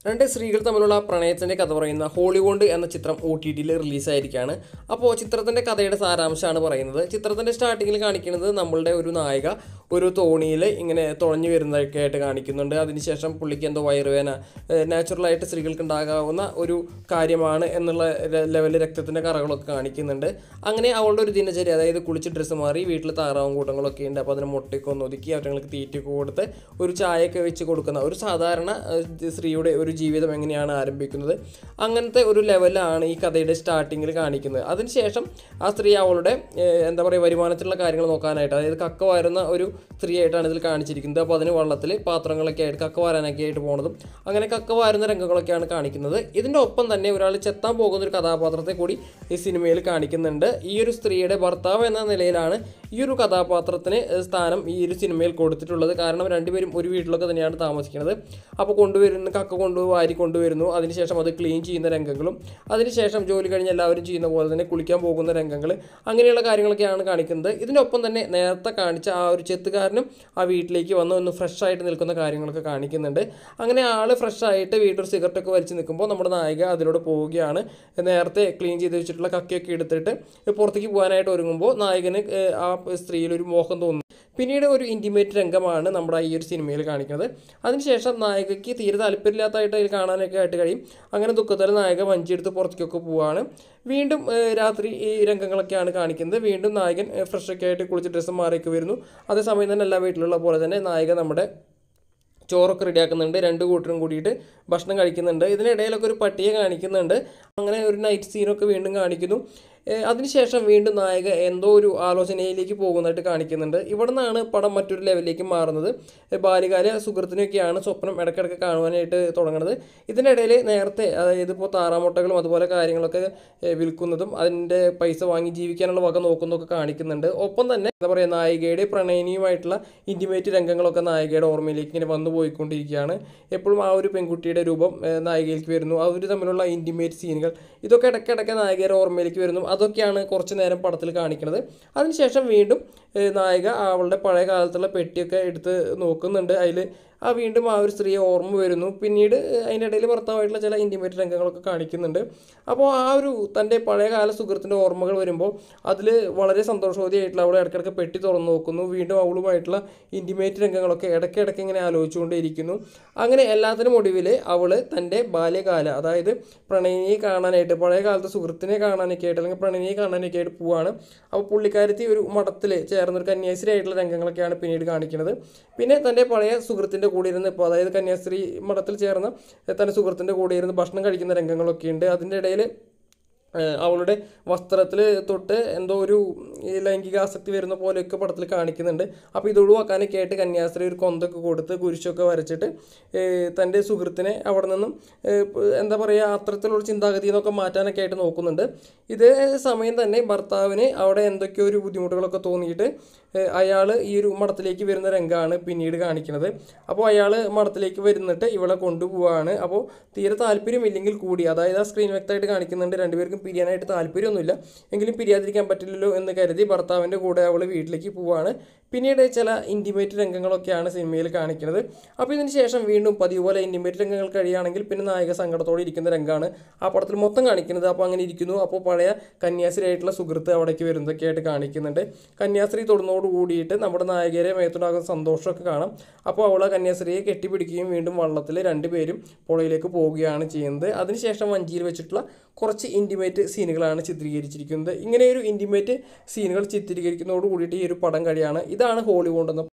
രണ്ട് സ്ത്രീകൾ തമ്മിലുള്ള പ്രണയത്തിൻ്റെ കഥ പറയുന്ന ഹോളിവുഡ് എന്ന ചിത്രം ഒ ടി ടിയിൽ റിലീസായിരിക്കുകയാണ് അപ്പോൾ ചിത്രത്തിൻ്റെ കഥയുടെ സാരാംശമാണ് പറയുന്നത് ചിത്രത്തിൻ്റെ സ്റ്റാർട്ടിങ്ങിൽ കാണിക്കുന്നത് നമ്മളുടെ ഒരു നായിക ഒരു തോണിയിൽ ഇങ്ങനെ തുഴഞ്ഞു വരുന്നതൊക്കെ ആയിട്ട് കാണിക്കുന്നുണ്ട് അതിനുശേഷം പുള്ളിക്ക് എന്തോ വയറുവേന നാച്ചുറലായിട്ട് സ്ത്രീകൾക്ക് ഉണ്ടാകാവുന്ന ഒരു കാര്യമാണ് എന്നുള്ള ലെവലിൽ രക്തത്തിൻ്റെ കറകളൊക്കെ കാണിക്കുന്നുണ്ട് അങ്ങനെ അവളുടെ ഒരു ദിനചര്യ അതായത് കുളിച്ച് ഡ്രസ്സ് മാറി വീട്ടിൽ താറാവും കൂട്ടങ്ങളൊക്കെ ഉണ്ട് അപ്പോൾ അതിന് മുട്ടയൊക്കെ ഒന്ന് ഒതുക്കി അവർക്ക് തീറ്റയൊക്കെ കൊടുത്ത് ഒരു ചായയൊക്കെ വെച്ച് കൊടുക്കുന്ന ഒരു സാധാരണ ഏഹ്, സ്ത്രീയുടെ ഒരു ജീവിതം എങ്ങനെയാണ് ആരംഭിക്കുന്നത് അങ്ങനത്തെ ഒരു ലെവലാണ് ഈ കഥയുടെ സ്റ്റാർട്ടിങ്ങിൽ കാണിക്കുന്നത് അതിനുശേഷം ആ സ്ത്രീ അവളുടെ ഏഹ്, എന്താ പറയുക വരുമാനത്തിലുള്ള കാര്യങ്ങൾ നോക്കാനായിട്ട് അതായത് കക്ക വാരുന്ന ഒരു സ്ത്രീയായിട്ടാണ് ഇതിൽ കാണിച്ചിരിക്കുന്നത് അപ്പോൾ അതിന് വള്ളത്തിൽ പാത്രങ്ങളൊക്കെ ആയിട്ട് കക്ക വാരാനൊക്കെ ആയിട്ട് പോണതും അങ്ങനെ കക്ക വാരുന്ന രംഗങ്ങളൊക്കെയാണ് കാണിക്കുന്നത് ഇതിൻ്റെ ഒപ്പം തന്നെ ഒരാൾ ചെത്താൻ പോകുന്ന ഒരു കഥാപാത്രത്തെ കൂടി ഈ സിനിമയിൽ കാണിക്കുന്നുണ്ട് ഈ ഒരു സ്ത്രീയുടെ ഭർത്താവ് എന്ന നിലയിലാണ് ഈ ഒരു കഥാപാത്രത്തിന് ഏഹ്, സ്ഥാനം ഈ ഒരു സിനിമയിൽ കൊടുത്തിട്ടുള്ളത് കാരണം രണ്ടുപേരും ഒരു വീട്ടിലൊക്കെ തന്നെയാണ് താമസിക്കുന്നത് അപ്പോൾ കൊണ്ടുവരുന്ന കക്ക കൊണ്ട് വാരി കൊണ്ടുവരുന്നു അതിനുശേഷം അത് ക്ലീൻ ചെയ്യുന്ന രംഗങ്ങളും അതിനുശേഷം ജോലി കഴിഞ്ഞ് എല്ലാവരും ചെയ്യുന്ന പോലെ തന്നെ കുളിക്കാൻ പോകുന്ന രംഗങ്ങൾ അങ്ങനെയുള്ള കാര്യങ്ങളൊക്കെയാണ് കാണിക്കുന്നത് ഇതിനൊപ്പം തന്നെ നേരത്തെ കാണിച്ച ആ ഒരു ചെത്തുകാരനും ആ വീട്ടിലേക്ക് വന്ന് ഒന്ന് ഫ്രഷ് ആയിട്ട് നിൽക്കുന്ന കാര്യങ്ങളൊക്കെ കാണിക്കുന്നുണ്ട് അങ്ങനെ ആൾ ഫ്രഷ് ആയിട്ട് വീട്ടിൽ സിഗരറ്റൊക്കെ വലിച്ച് നിൽക്കുമ്പോൾ നമ്മുടെ നായിക അതിലൂടെ പോവുകയാണ് നേരത്തെ ക്ലീൻ ചെയ്ത് വെച്ചിട്ടുള്ള കക്കയൊക്കെ എടുത്തിട്ട് പുറത്തേക്ക് പോകാനായിട്ട് ഒരുങ്ങുമ്പോൾ നായകന് ഏഹ്, ആ സ്ത്രീയിൽ ഒരു മോഹം തോന്നുന്നു പിന്നീട് ഒരു ഇൻറ്റിമേറ്റ് രംഗമാണ് നമ്മുടെ ഈ ഒരു സിനിമയിൽ കാണിക്കുന്നത് അതിനുശേഷം നായികയ്ക്ക് തീരെ താല്പര്യമില്ലാത്തതായിട്ട് അതിൽ കാണാനൊക്കെ ആയിട്ട് കഴിയും അങ്ങനെ ദുഃഖത്തിൽ നായിക വഞ്ചിയെടുത്ത് പുറത്തേക്കൊക്കെ പോവാണ് വീണ്ടും ഏഹ്, രാത്രി ഈ രംഗങ്ങളൊക്കെയാണ് കാണിക്കുന്നത് വീണ്ടും നായകൻ ഏഹ്, ഫ്രഷൊക്കെ ആയിട്ട് കുളിച്ച് ഡ്രസ്സ് മാറിയൊക്കെ വരുന്നു അതേസമയം തന്നെ എല്ലാ വീട്ടിലുള്ള പോലെ തന്നെ നായിക നമ്മുടെ ചോറൊക്കെ റെഡിയാക്കുന്നുണ്ട് രണ്ട് കൂട്ടരും കൂടിയിട്ട് ഭക്ഷണം കഴിക്കുന്നുണ്ട് ഇതിനിടയിലൊക്കെ ഒരു പട്ടിയെ കാണിക്കുന്നുണ്ട് അങ്ങനെ ഒരു നൈറ്റ് സീനൊക്കെ വീണ്ടും കാണിക്കുന്നു ഏഹ് അതിനുശേഷം വീണ്ടും നായക എന്തോ ഒരു ആലോചനയിലേക്ക് പോകുന്നതായിട്ട് കാണിക്കുന്നുണ്ട് ഇവിടെ നിന്നാണ് പടം മറ്റൊരു ലെവലിലേക്ക് മാറുന്നത് ഏഹ് ബാല്യകാല സുഹൃത്തിനൊക്കെയാണ് സ്വപ്നം ഇടയ്ക്കിടയ്ക്ക് കാണുവാനായിട്ട് തുടങ്ങുന്നത് ഇതിനിടയിൽ നേരത്തെ അതായത് ഇപ്പോൾ താറാമുട്ടകളും അതുപോലെ കാര്യങ്ങളൊക്കെ ഏഹ് വിൽക്കുന്നതും അതിൻ്റെ പൈസ വാങ്ങി ജീവിക്കാനുള്ള വക നോക്കുന്നതൊക്കെ കാണിക്കുന്നുണ്ട് ഒപ്പം തന്നെ എന്താ പറയുക നായികയുടെ പ്രണയിനിയുമായിട്ടുള്ള ഇൻറ്റിമേറ്റ് രംഗങ്ങളൊക്കെ നായികയുടെ ഓർമ്മയിലേക്ക് ഇങ്ങനെ വന്നു പോയിക്കൊണ്ടിരിക്കുകയാണ് എപ്പോഴും ആ ഒരു പെൺകുട്ടിയുടെ രൂപം ഏഹ് നായികയിലേക്ക് വരുന്നു അവർ തമ്മിലുള്ള ഇൻറ്റിമേറ്റ് സീനുകൾ ഇതൊക്കെ ഇടയ്ക്കിടയ്ക്ക് നായികയുടെ ഓർമ്മയിലേക്ക് വരുന്നു അതൊക്കെയാണ് കുറച്ച് നേരം പടത്തിൽ കാണിക്കുന്നത് അതിനുശേഷം വീണ്ടും ഏഹ് നായിക അവളുടെ പഴയ കാലത്തുള്ള പെട്ടിയൊക്കെ എടുത്ത് നോക്കുന്നുണ്ട് അതിൽ ആ വീണ്ടും ആ ഒരു സ്ത്രീയെ ഓർമ്മ വരുന്നു പിന്നീട് ഏഹ് അതിൻ്റെ ഇടയിൽ ഭർത്താവായിട്ടുള്ള ചില ഇൻറ്റിമേറ്റ് രംഗങ്ങളൊക്കെ കാണിക്കുന്നുണ്ട് അപ്പോൾ ആ ഒരു തൻ്റെ പഴയകാല സുഹൃത്തിൻ്റെ ഓർമ്മകൾ വരുമ്പോൾ അതിൽ വളരെ സന്തോഷവതിയായിട്ടുള്ള അവൾ ഇടയ്ക്കിടയ്ക്ക് പെട്ടി തുറന്നു നോക്കുന്നു വീണ്ടും അവളുമായിട്ടുള്ള ഇൻറ്റിമേറ്റ് രംഗങ്ങളൊക്കെ ഇടയ്ക്കിടയ്ക്ക് ഇങ്ങനെ ആലോചിച്ചുകൊണ്ടേയിരിക്കുന്നു അങ്ങനെ എല്ലാത്തിനും ഒടുവിൽ അവൾ തൻ്റെ ബാല്യകാല അതായത് പ്രണയിനിയെ കാണാനായിട്ട് പഴയ കാലത്തെ സുഹൃത്തിനെ കാണാനൊക്കെ ആയിട്ട് അല്ലെങ്കിൽ പ്രണയിനിയെ കാണാനൊക്കെ ആയിട്ട് പോവാണ് അപ്പോൾ പുള്ളിക്കാരത്തി ഒരു മഠത്തിൽ ചേർന്നൊരു കന്യാസ്ത്രീ ആയിട്ടുള്ള രംഗങ്ങളൊക്കെയാണ് പിന്നീട് കാണിക്കുന്നത് പിന്നെ തൻ്റെ പഴയ സുഹൃത്തിൻ്റെ കൂടെ ഇരുന്ന് ഇപ്പോൾ അതായത് കന്യാസ്ത്രീ മഠത്തിൽ ചേർന്ന തൻ്റെ സുഹൃത്തിൻ്റെ കൂടെ ഇരുന്ന് ഭക്ഷണം കഴിക്കുന്ന രംഗങ്ങളൊക്കെ ഉണ്ട് അതിൻ്റെ ഇടയിൽ ഏഹ് അവളുടെ വസ്ത്രത്തിൽ തൊട്ട് എന്തോ ഒരു ഈ ലൈംഗികാസക്തി വരുന്ന പോലെയൊക്കെ പടത്തിൽ കാണിക്കുന്നുണ്ട് അപ്പോൾ ഇത് ഒഴിവാക്കാനൊക്കെ ആയിട്ട് കന്യാസ്ത്രീ ഒരു കൊന്തൊക്കെ കൊടുത്ത് കുരിശൊക്കെ വരച്ചിട്ട് ഏഹ് തൻ്റെ സുഹൃത്തിനെ അവിടെ നിന്നും ഏഹ് പ് എന്താ പറയുക അത്തരത്തിലുള്ള ചിന്താഗതി എന്നൊക്കെ മാറ്റാനൊക്കെ ആയിട്ട് നോക്കുന്നുണ്ട് ഇതേ സമയം തന്നെ ഭർത്താവിന് അവിടെ എന്തൊക്കെയോ ഒരു ബുദ്ധിമുട്ടുകളൊക്കെ തോന്നിയിട്ട് അയാൾ ഈ ഒരു മഠത്തിലേക്ക് വരുന്ന രംഗമാണ് പിന്നീട് കാണിക്കുന്നത് അപ്പോൾ അയാൾ മഠത്തിലേക്ക് വരുന്നിട്ട് ഇവളെ കൊണ്ടുപോവാണ് അപ്പോൾ തീരെ താല്പര്യമില്ലെങ്കിൽ കൂടി അതായത് ആ സ്ക്രീൻ വ്യക്തമായിട്ട് കാണിക്കുന്നുണ്ട് രണ്ടുപേർക്കും പിരിയാനായിട്ട് താല്പര്യമൊന്നുമില്ല എങ്കിലും പിരിയാതിരിക്കാൻ പറ്റില്ലല്ലോ എന്ന് കരുതി ഭർത്താവിൻ്റെ കൂടെ അവൾ വീട്ടിലേക്ക് പോവാണ് പിന്നീട് ചില ഇൻറ്റിമേറ്റ് രംഗങ്ങളൊക്കെയാണ് സിനിമയിൽ കാണിക്കുന്നത് അപ്പോൾ ഇതിന് ശേഷം വീണ്ടും പതിവ് പോലെ ഇൻറ്റിമേറ്റ് രംഗങ്ങൾ കഴിയുകയാണെങ്കിൽ പിന്നെ നായക സങ്കടത്തോടെ ഇരിക്കുന്ന രംഗമാണ് ആ പടത്തിൽ മൊത്തം കാണിക്കുന്നത് അപ്പോൾ അങ്ങനെ ഇരിക്കുന്നു അപ്പോൾ പഴയ കന്യാസ്ത്രീ ആയിട്ടുള്ള സുഹൃത്ത് അവിടേക്ക് വരുന്നതൊക്കെ ആയിട്ട് കാണിക്കുന്നുണ്ട് കന്യാസ്ത്രീ തൊടുന്നതോട് കൂടിയിട്ട് നമ്മുടെ നായകരെ മേത്തുണ്ടാകുന്ന സന്തോഷമൊക്കെ കാണാം അപ്പോൾ അവൾ ആ കന്യാസ്ത്രീയെ കെട്ടിപ്പിടിക്കുകയും വീണ്ടും വള്ളത്തിൽ രണ്ടുപേരും പുഴയിലേക്ക് പോവുകയാണ് ചെയ്യുന്നത് അതിനുശേഷം വഞ്ചിയിൽ വെച്ചിട്ടുള്ള കുറച്ച് ഇൻറ്റിമേറ്റ് സീനുകളാണ് ചിത്രീകരിച്ചിരിക്കുന്നത് ഇങ്ങനെ ഒരു ഇൻറ്റിമേറ്റ് സീനുകൾ ചിത്രീകരിക്കുന്നതോട് കൂടിയിട്ട് ഈ ഒരു പടം കഴിയാണ് ഇതാണ് ഹോളിവുഡ് എന്ന